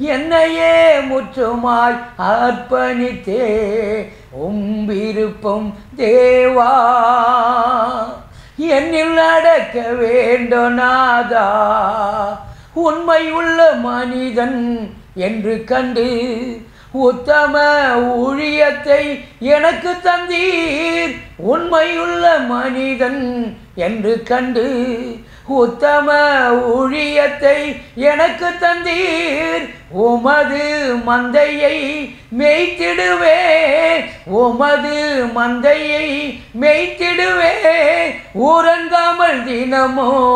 என்னையே முற்றுமாய் அர்ப்பணித்தே உம் விருப்பம் தேவா என்னில் நடக்க வேண்டும் நாதா உண்மை உள்ள மனிதன் என்று கண்டு உத்தம ஊழியத்தை எனக்கு தந்தீர் உண்மையுள்ள மனிதன் என்று கண்டு உத்தம ஊழியத்தை எனக்கு தந்தீர் உமது மந்தையை மேய்த்திடுவே உமது மந்தையை மேய்த்திடுவே ஊரங்காமல் தினமோ